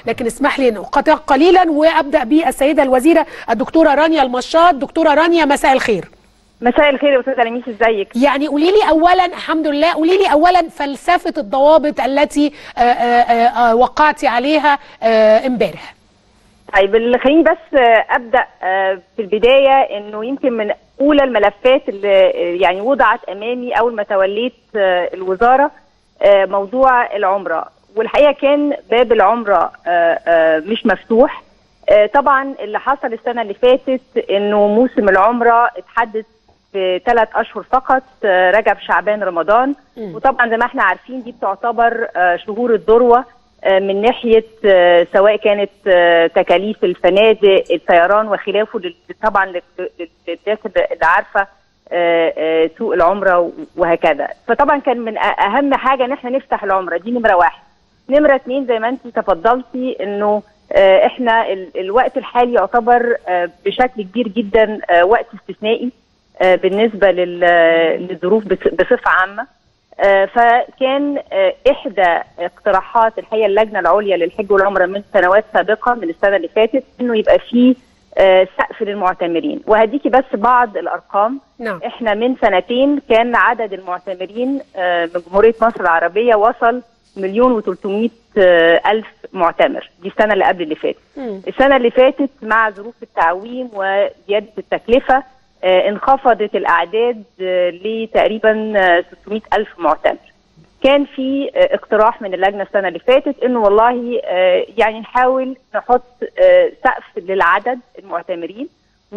لكن اسمح لي ان اقاطعك قليلا وابدا بالسيده الوزيره الدكتوره رانيا المشاط دكتوره رانيا مساء الخير مساء الخير يا استاذه لميس ازيك يعني قولي لي اولا الحمد لله قولي لي اولا فلسفه الضوابط التي آه، آه، آه، وقعتي عليها آه، امبارح طيب اللي خليني بس آه، ابدا آه، في البدايه انه يمكن من اولى الملفات اللي آه، يعني وضعت امامي اول ما توليت آه، الوزاره آه، موضوع العمره والحقيقه كان باب العمره آه، آه، مش مفتوح آه، طبعا اللي حصل السنه اللي فاتت انه موسم العمره اتحدث في ثلاث اشهر فقط آه، رجب شعبان رمضان مم. وطبعا زي ما احنا عارفين دي بتعتبر آه، شهور الذروه آه، من ناحيه آه، سواء كانت آه، تكاليف الفنادق الطيران وخلافه لل- طبعا لل- لل- للناس اللي عارفه آه، آه، سوق العمره وهكذا فطبعا كان من أ- اهم حاجه ان احنا نفتح العمره دي نمره واحد نمره اثنين زي ما انت تفضلتي انه آه، احنا ال- الوقت الحالي يعتبر آه، بشكل كبير جدا آه، وقت استثنائي آه، بالنسبه لل- للظروف بص- بصفه عامه آه، فكان آه، احدى اقتراحات الحقيقه اللجنه العليا للحج والعمره من سنوات سابقه من السنه اللي فاتت انه يبقى فيه آه، سقف للمعتمرين وهديكي بس بعض الارقام نعم احنا من سنتين كان عدد المعتمرين آه، من جمهوريه مصر العربيه وصل مليون وتلتمية ألف معتمر دي السنة اللي قبل اللي فاتت مم. السنة اللي فاتت مع ظروف التعويم وزيادة التكلفة آه، انخفضت الأعداد آه، لتقريبا آه، 600 ألف معتمر كان في آه، اقتراح من اللجنة السنة اللي فاتت انه والله آه، يعني نحاول نحط آه، سقف للعدد المعتمرين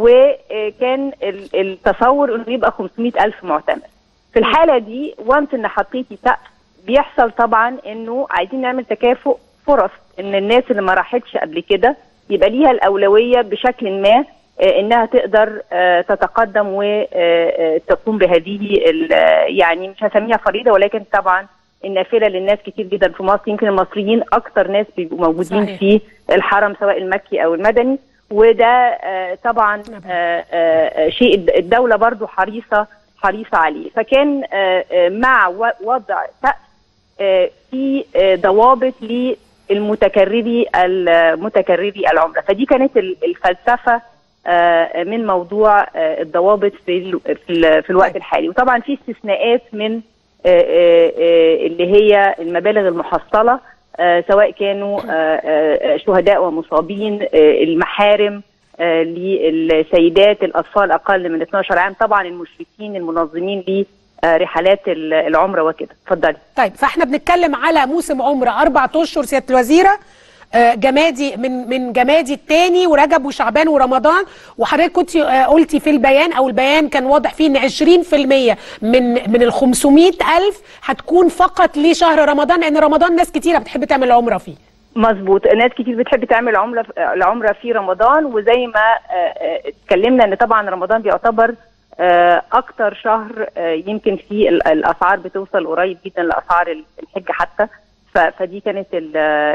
وكان ال- التصور انه يبقى 500 ألف معتمر في الحالة دي وانت ان حطيتي سقف بيحصل طبعا انه عايزين نعمل تكافؤ فرص ان الناس اللي ما راحتش قبل كده يبقى ليها الاولويه بشكل ما آه، انها تقدر آه، تتقدم وتقوم بهذه ال- آه، يعني مش هسميها فريضه ولكن طبعا النافله للناس كتير جدا في مصر يمكن المصريين اكتر ناس بيبقوا موجودين صحيح. في الحرم سواء المكي او المدني وده آه، طبعا آه، آه، شيء الد- الدوله برضو حريصه حريصه عليه فكان آه، آه، مع و- وضع سقف آه، في آه، ضوابط للمتكرري المتكرري العمره فدي كانت ال- الفلسفه آه، من موضوع آه، الضوابط في ال- في ال- في الوقت طيب. الحالي وطبعا في استثناءات من آه، آه، آه، اللي هي المبالغ المحصله آه، سواء كانوا آه، آه، شهداء ومصابين آه، المحارم آه، للسيدات الاطفال اقل من 12 عام طبعا المشرفين المنظمين لرحلات ال- العمره وكده اتفضلي طيب فاحنا بنتكلم على موسم عمره اربع اشهر سياده الوزيره آه، جمادي من من جمادي الثاني ورجب وشعبان ورمضان وحضرتك كنت آه، قلتي في البيان او البيان كان واضح فيه ان 20% من من ال 500 الف هتكون فقط لشهر رمضان لان رمضان ناس كتيره بتحب تعمل عمره فيه مظبوط ناس كتير بتحب تعمل عمله العمره في رمضان وزي ما آه، آه، اتكلمنا ان طبعا رمضان بيعتبر آه، اكتر شهر آه، يمكن فيه ال- الاسعار بتوصل قريب جدا لاسعار الحج حتى ف- فدي كانت ال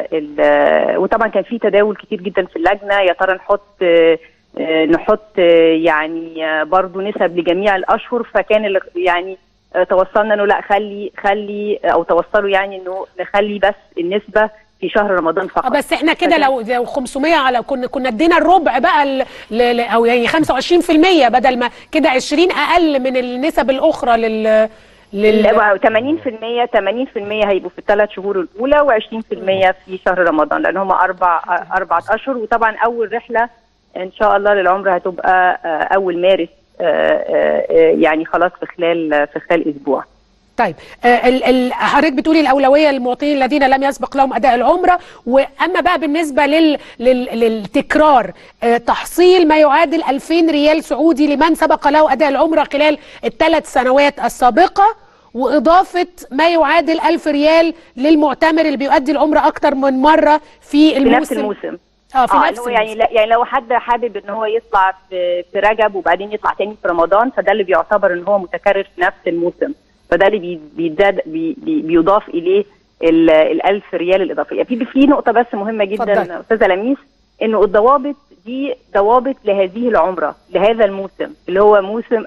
ال وطبعا كان في تداول كتير جدا في اللجنه يا ترى نحط آه، آه، نحط آه، يعني آه، برضو نسب لجميع الاشهر فكان ال- يعني آه، توصلنا انه لا خلي خلي او توصلوا يعني انه نخلي بس النسبه في شهر رمضان اه فقط بس احنا كده لو لو 500 على كنا كنا ادينا الربع بقى ل ل او يعني 25% بدل ما كده 20 اقل من النسب الاخرى لل لل 80% 80% هيبقوا في الثلاث شهور الاولى و20% في شهر رمضان لان هم اربع اربع اشهر وطبعا اول رحله ان شاء الله للعمره هتبقى آه، اول مارس آه، آه، آه، يعني خلاص في خلال في خلال اسبوع طيب آه، ال- ال- حضرتك بتقولي الاولويه للمواطنين الذين لم يسبق لهم اداء العمره واما بقى بالنسبه لل لل للتكرار آه، تحصيل ما يعادل 2000 ريال سعودي لمن سبق له اداء العمره خلال الثلاث سنوات السابقه واضافه ما يعادل 1000 ريال للمعتمر اللي بيؤدي العمره اكتر من مره في في الموسم نفس الموسم اه في اه نفس اللي هو يعني الموسم. لا يعني لو حد حابب ان هو يطلع في في رجب وبعدين يطلع تاني في رمضان فده اللي بيعتبر ان هو متكرر في نفس الموسم فده اللي بي- بيزداد بي بي بيضاف اليه ال ال 1000 ريال الاضافيه في في نقطه بس مهمه جدا اتفضل. استاذه لميس انه الضوابط دي ضوابط لهذه العمره لهذا الموسم اللي هو موسم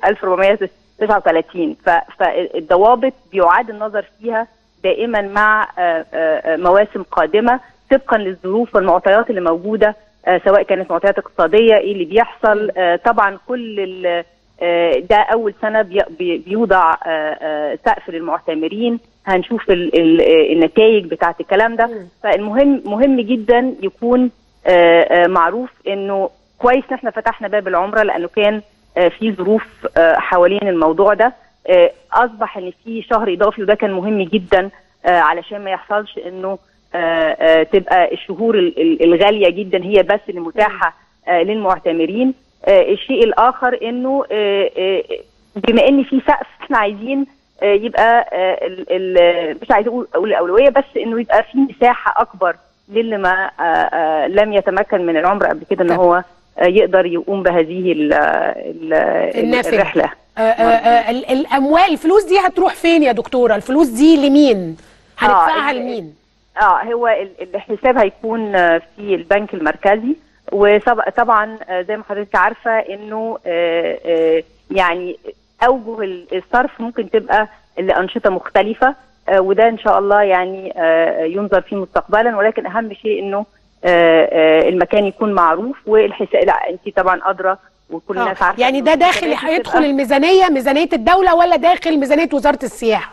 1439 ف- فالضوابط بيعاد النظر فيها دائما مع آه، آه، مواسم قادمه طبقا للظروف والمعطيات اللي موجوده آه، سواء كانت معطيات اقتصاديه ايه اللي بيحصل آه، طبعا كل ال- آه، ده اول سنه بي- بي- بيوضع آه، آه، سقف للمعتمرين هنشوف ال- ال- آه، النتائج بتاعت الكلام ده مم. فالمهم مهم جدا يكون آه، آه، معروف انه كويس ان احنا فتحنا باب العمره لانه كان آه، في ظروف آه، حوالين الموضوع ده آه، اصبح ان في شهر اضافي وده كان مهم جدا آه، علشان ما يحصلش انه آه، آه، تبقى الشهور ال- ال- الغاليه جدا هي بس اللي متاحه آه، للمعتمرين آه، الشيء الاخر انه آه، آه، بما ان في سقف احنا عايزين آه، يبقى آه، ال- ال- مش عايز اقول أقول الاولويه بس انه يبقى في مساحه اكبر للي ما آه، آه، لم يتمكن من العمر قبل كده ان طب. هو آه، يقدر يقوم بهذه ال- ال- النافلة. الرحله آه، آه، آه، ال- الاموال الفلوس دي هتروح فين يا دكتوره الفلوس دي لمين هندفعها ال- لمين اه هو ال- الحساب هيكون آه، في البنك المركزي وطبعا زي ما حضرتك عارفه انه آه، آه، يعني اوجه ال- الصرف ممكن تبقى لانشطه مختلفه آه، وده ان شاء الله يعني آه، ينظر فيه مستقبلا ولكن اهم شيء انه آه، آه، المكان يكون معروف والحساب لا انت طبعا ادرى وكل آه، الناس عارفه يعني إنه ده داخل الحسابات هيدخل بتبقى- الميزانيه ميزانيه الدوله ولا داخل ميزانيه وزاره السياحه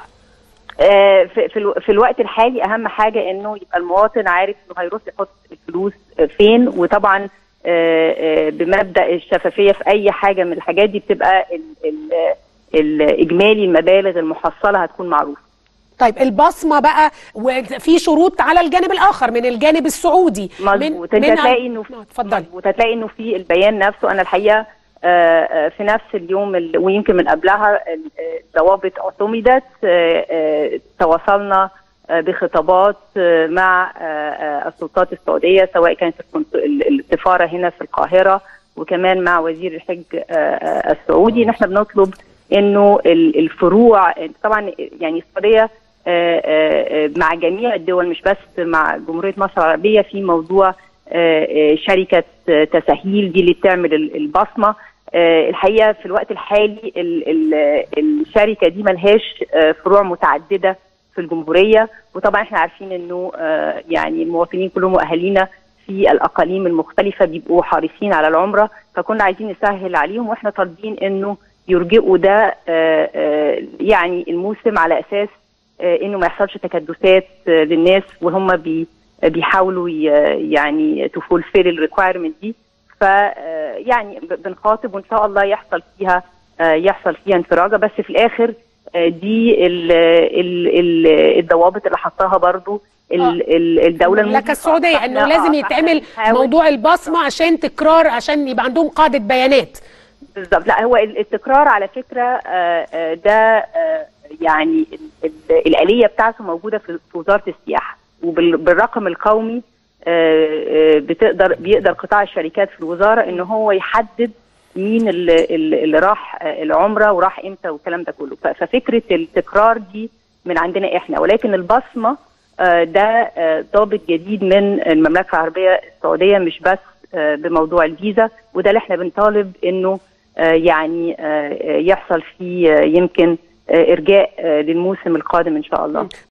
آه، في في الو- في الوقت الحالي اهم حاجه انه يبقى المواطن عارف انه هيروح يحط الفلوس آه، فين وطبعا آه، آه، بمبدا الشفافيه في اي حاجه من الحاجات دي بتبقى ال- ال- الاجمالي المبالغ المحصله هتكون معروفه طيب البصمه بقى وفي شروط على الجانب الاخر من الجانب السعودي مظبوط انت من- هتلاقي انه في آه، اتفضلي مظبوط هتلاقي انه في البيان نفسه انا الحقيقه آه، آه، في نفس اليوم ال- ويمكن من قبلها ال- آه، الضوابط اعتمدت آه، آه، تواصلنا آه، بخطابات آه، مع آه، آه، السلطات السعوديه سواء كانت الكونس- ال- السفاره هنا في القاهره وكمان مع وزير الحج آه، آه، السعودي نحن بنطلب انه ال- الفروع طبعا يعني السعوديه آه، آه، آه، مع جميع الدول مش بس مع جمهوريه مصر العربيه في موضوع آه، آه، شركه آه، تسهيل دي اللي بتعمل ال- البصمه آه، الحقيقه في الوقت الحالي ال- ال- الشركه دي ملهاش آه، فروع متعدده في الجمهوريه وطبعا احنا عارفين انه آه، يعني المواطنين كلهم واهالينا في الاقاليم المختلفه بيبقوا حريصين على العمره فكنا عايزين نسهل عليهم واحنا طالبين انه يرجئوا ده آه، آه، يعني الموسم على اساس آه، انه ما يحصلش تكدسات آه، للناس وهم بي بيحاولوا ي- يعني تفولفيل الريكوايرمنت دي ف آه، يعني ب- بنخاطب وان شاء الله يحصل فيها آه، يحصل فيها انفراجه بس في الاخر آه، دي ال ال ال الضوابط اللي حطاها برضو ال- آه. ال- الدوله المملكه الموجودة. السعوديه فإحنا- انه لازم آه، يتعمل فإحنا بنحاول- موضوع البصمه عشان تكرار عشان يبقى عندهم قاعده بيانات بالظبط لا هو ال- التكرار على فكره آه، آه، ده آه، يعني ال- ال- الآلية بتاعته موجودة في في وزارة السياحة وبالرقم القومي آه، آه، بتقدر بيقدر قطاع الشركات في الوزارة ان هو يحدد مين اللي, اللي راح آه، العمرة وراح امتى والكلام ده كله ف- ففكرة التكرار دي من عندنا احنا ولكن البصمة آه، ده آه، ضابط جديد من المملكة العربية السعودية مش بس آه، بموضوع الفيزا وده اللي احنا بنطالب انه آه، يعني آه، آه، يحصل فيه آه، يمكن آه، ارجاء آه، للموسم القادم ان شاء الله